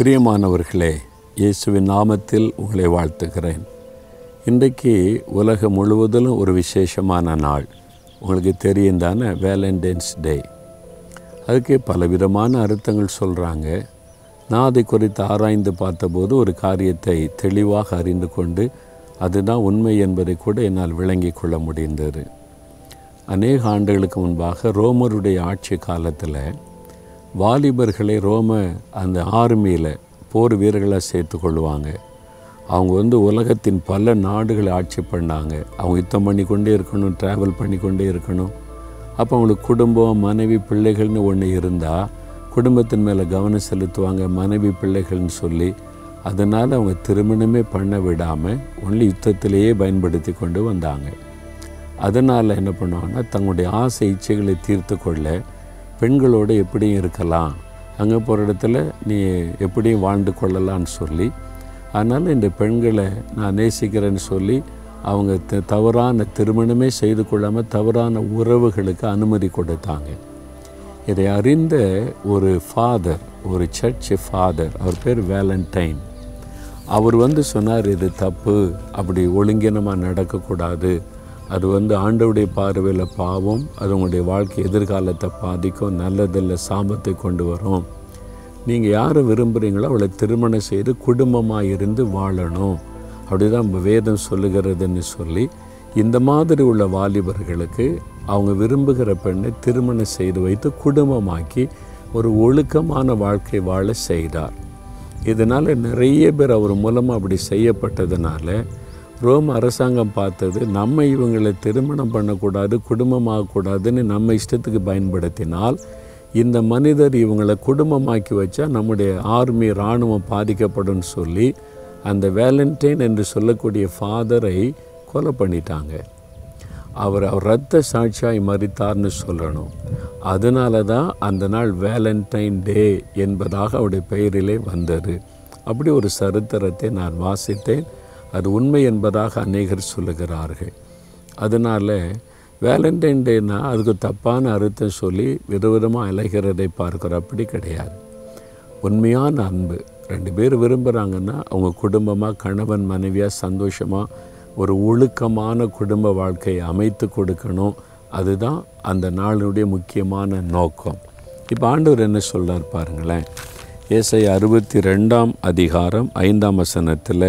பிரியமானவர்களே இயேசுவின் நாமத்தில் உங்களை வாழ்த்துகிறேன் இன்றைக்கு உலகம் முழுவதிலும் ஒரு விசேஷமான நாள் உங்களுக்கு தெரியும் தானே வேலண்டைன்ஸ் டே அதுக்கு பலவிதமான அர்த்தங்கள் சொல்கிறாங்க நான் அதை குறித்து ஆராய்ந்து பார்த்தபோது ஒரு காரியத்தை தெளிவாக அறிந்து கொண்டு அதுதான் உண்மை என்பதை கூட என்னால் விளங்கிக் கொள்ள முடிந்தது அநேக ஆண்டுகளுக்கு முன்பாக ரோமருடைய ஆட்சி காலத்தில் வாலிபர்களை ரோம அந்த ஆர்மியில் போர் வீரர்களாக சேர்த்து கொள்வாங்க அவங்க வந்து உலகத்தின் பல நாடுகளை ஆட்சி பண்ணாங்க அவங்க யுத்தம் பண்ணி கொண்டே இருக்கணும் ட்ராவல் பண்ணி கொண்டே இருக்கணும் அப்போ அவங்களுக்கு குடும்பம் மனைவி பிள்ளைகள்னு ஒன்று இருந்தால் குடும்பத்தின் மேலே கவனம் செலுத்துவாங்க மனைவி பிள்ளைகள்னு சொல்லி அதனால் அவங்க திருமணமே பண்ண விடாமல் ஒன்லி யுத்தத்திலேயே பயன்படுத்தி கொண்டு வந்தாங்க அதனால் என்ன பண்ணுவாங்கன்னா தங்களுடைய ஆசை இச்சைகளை தீர்த்து கொள்ள பெண்களோடு எப்படியும் இருக்கலாம் அங்கே போகிற இடத்துல நீ எப்படியும் வாழ்ந்து கொள்ளலான்னு சொல்லி அதனால் இந்த பெண்களை நான் நேசிக்கிறேன்னு சொல்லி அவங்க த- தவறான திருமணமே செய்து கொள்ளாமல் தவறான உறவுகளுக்கு அனுமதி கொடுத்தாங்க இதை அறிந்த ஒரு ஃபாதர் ஒரு சர்ச் ஃபாதர் அவர் பேர் வேலண்டைன் அவர் வந்து சொன்னார் இது தப்பு அப்படி ஒழுங்கினமாக நடக்கக்கூடாது அது வந்து ஆண்டவுடைய பார்வையில் பாவம் அது உங்களுடைய வாழ்க்கை எதிர்காலத்தை பாதிக்கும் நல்லதில்லை சாபத்தை கொண்டு வரும் நீங்கள் யாரை விரும்புகிறீங்களோ அவளை திருமணம் செய்து குடும்பமாக இருந்து வாழணும் அப்படிதான் வேதம் சொல்லுகிறதுன்னு சொல்லி இந்த மாதிரி உள்ள வாலிபர்களுக்கு அவங்க விரும்புகிற பெண்ணை திருமணம் செய்து வைத்து குடும்பமாக்கி ஒரு ஒழுக்கமான வாழ்க்கை வாழ செய்தார் இதனால் நிறைய பேர் அவர் மூலமாக அப்படி செய்யப்பட்டதுனால ரோம் அரசாங்கம் பார்த்தது நம்ம இவங்களை திருமணம் பண்ணக்கூடாது குடும்பமாகக்கூடாதுன்னு நம்ம இஷ்டத்துக்கு பயன்படுத்தினால் இந்த மனிதர் இவங்களை குடும்பமாக்கி வச்சா நம்முடைய ஆர்மி இராணுவம் பாதிக்கப்படும் சொல்லி அந்த வேலண்டைன் என்று சொல்லக்கூடிய ஃபாதரை கொலை பண்ணிட்டாங்க அவர் அவர் ரத்த சாட்சியாய் மறித்தார்னு சொல்லணும் அதனால தான் அந்த நாள் வேலண்டைன் டே என்பதாக அவருடைய பெயரிலே வந்தது அப்படி ஒரு சரித்திரத்தை நான் வாசித்தேன் அது உண்மை என்பதாக அநேகர் சொல்லுகிறார்கள் அதனால் வேலண்டைன் டேனா அதுக்கு தப்பான அர்த்தம் சொல்லி விதவிதமாக அலைகிறதை பார்க்குறோம் அப்படி கிடையாது உண்மையான அன்பு ரெண்டு பேர் விரும்புகிறாங்கன்னா அவங்க குடும்பமாக கணவன் மனைவியாக சந்தோஷமாக ஒரு ஒழுக்கமான குடும்ப வாழ்க்கையை அமைத்து கொடுக்கணும் அதுதான் அந்த நாளினுடைய முக்கியமான நோக்கம் இப்போ ஆண்டவர் என்ன சொல்றார் பாருங்களேன் ஏசை அறுபத்தி ரெண்டாம் அதிகாரம் ஐந்தாம் வசனத்தில்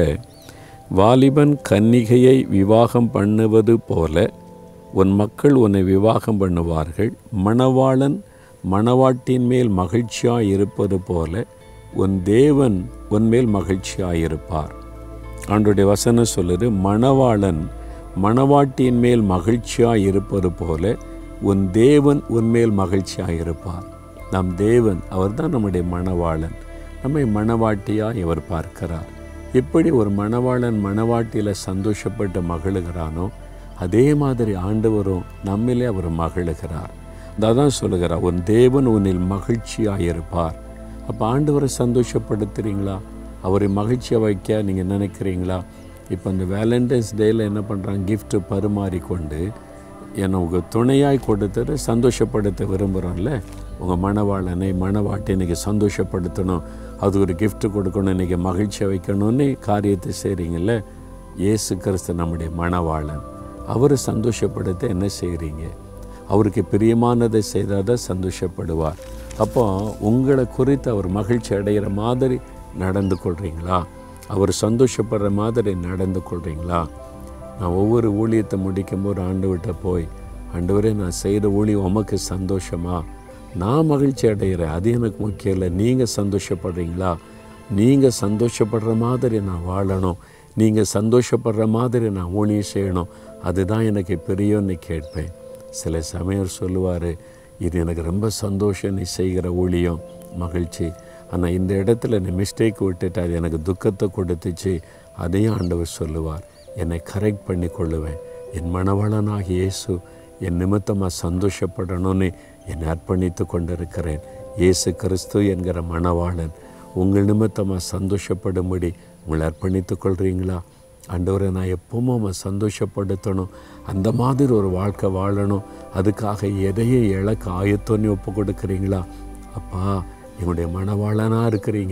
வாலிபன் கன்னிகையை விவாகம் பண்ணுவது போல உன் மக்கள் உன்னை விவாகம் பண்ணுவார்கள் மணவாளன் மணவாட்டின் மேல் மகிழ்ச்சியாய் இருப்பது போல உன் தேவன் உன்மேல் மகிழ்ச்சியாய் இருப்பார் ஆண்டுடைய வசனம் சொல்லுது மணவாளன் மணவாட்டியின் மேல் மகிழ்ச்சியாய் இருப்பது போல உன் தேவன் உன்மேல் மகிழ்ச்சியாய் இருப்பார் நம் தேவன் அவர்தான் நம்முடைய மணவாளன் நம்மை மணவாட்டியாய் இவர் பார்க்கிறார் எப்படி ஒரு மணவாளன் மணவாட்டியில் சந்தோஷப்பட்டு மகிழுகிறானோ அதே மாதிரி ஆண்டவரும் நம்மிலே அவர் மகிழுகிறார் அதான் சொல்லுகிறார் உன் தேவன் உன்னில் மகிழ்ச்சியாக இருப்பார் அப்போ ஆண்டவரை சந்தோஷப்படுத்துறீங்களா அவரை மகிழ்ச்சியை வைக்க நீங்கள் நினைக்கிறீங்களா இப்போ இந்த வேலண்டைன்ஸ் டேயில் என்ன பண்ணுறாங்க gift பரிமாறிக்கொண்டு என்னை உங்கள் துணையாய் கொடுத்துட்டு சந்தோஷப்படுத்த விரும்புகிறோம்ல உங்கள் மணவாளனை மணவாட்டி இன்றைக்கி சந்தோஷப்படுத்தணும் அது ஒரு gift கொடுக்கணும் இன்றைக்கி மகிழ்ச்சியை வைக்கணும்னு காரியத்தை செய்கிறீங்கல்ல இயேசு கிறிஸ்து நம்முடைய மணவாளன் அவரை சந்தோஷப்படுத்த என்ன செய்கிறீங்க அவருக்கு பிரியமானதை செய்தால் தான் சந்தோஷப்படுவார் அப்போ உங்களை குறித்து அவர் மகிழ்ச்சி அடைகிற மாதிரி நடந்து கொள்கிறீங்களா அவர் சந்தோஷப்படுற மாதிரி நடந்து கொள்கிறீங்களா நான் ஒவ்வொரு ஊழியத்தை முடிக்கும்போது ஆண்டவர்கிட்ட போய் ஆண்டவரே நான் செய்கிற ஊழியம் உமக்கு சந்தோஷமா நான் மகிழ்ச்சி அடைகிறேன் அது எனக்கு முக்கியம் இல்லை நீங்கள் சந்தோஷப்படுறீங்களா நீங்கள் சந்தோஷப்படுற மாதிரி நான் வாழணும் நீங்கள் சந்தோஷப்படுற மாதிரி நான் ஊழியம் செய்யணும் அதுதான் எனக்கு பெரியன்னு கேட்பேன் சில சமயம் சொல்லுவார் இது எனக்கு ரொம்ப சந்தோஷம் நீ செய்கிற ஊழியம் மகிழ்ச்சி ஆனால் இந்த இடத்துல நீ மிஸ்டேக் விட்டுட்டு அது எனக்கு துக்கத்தை கொடுத்துச்சு அதையும் ஆண்டவர் சொல்லுவார் என்னை கரெக்ட் பண்ணி கொள்ளுவேன் என் மணவளனாக இயேசு என் நிமித்தமாக சந்தோஷப்படணும்னு என்னை அர்ப்பணித்து கொண்டிருக்கிறேன் இயேசு கிறிஸ்து என்கிற மணவாளன் உங்கள் நிமித்தமாக சந்தோஷப்படும்படி உங்களை அர்ப்பணித்துக் கொள்கிறீங்களா ஆண்டவரை நான் எப்பவும் அவன் சந்தோஷப்படுத்தணும் அந்த மாதிரி ஒரு வாழ்க்கை வாழணும் அதுக்காக எதையும் இழக்க ஆயத்தோன்னு ஒப்பு கொடுக்குறீங்களா அப்பா என்னுடைய மணவாளனாக இருக்கிறீங்க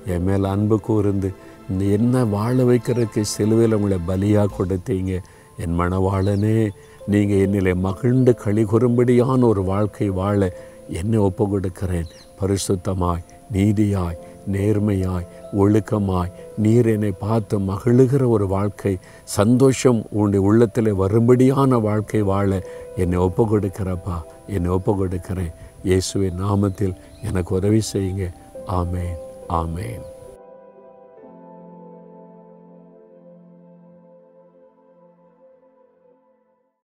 என் மேல் அன்பு கூர்ந்து இந்த என்ன வாழ வைக்கிறதுக்கு சிலுவையில் உங்களை பலியாக கொடுத்தீங்க என் மணவாளனே நீங்கள் என்னிலே மகிழ்ந்து களி கூறும்படியான ஒரு வாழ்க்கை வாழ என்னை ஒப்பு கொடுக்கிறேன் பரிசுத்தமாய் நீதியாய் நேர்மையாய் ஒழுக்கமாய் நீர் என்னை பார்த்து மகிழுகிற ஒரு வாழ்க்கை சந்தோஷம் உன்னுடைய உள்ளத்தில் வரும்படியான வாழ்க்கை வாழ என்னை ஒப்பு கொடுக்கிறப்பா என்னை ஒப்பு கொடுக்கிறேன் இயேசுவின் நாமத்தில் எனக்கு உதவி செய்யுங்க ஆமேன் ஆமேன்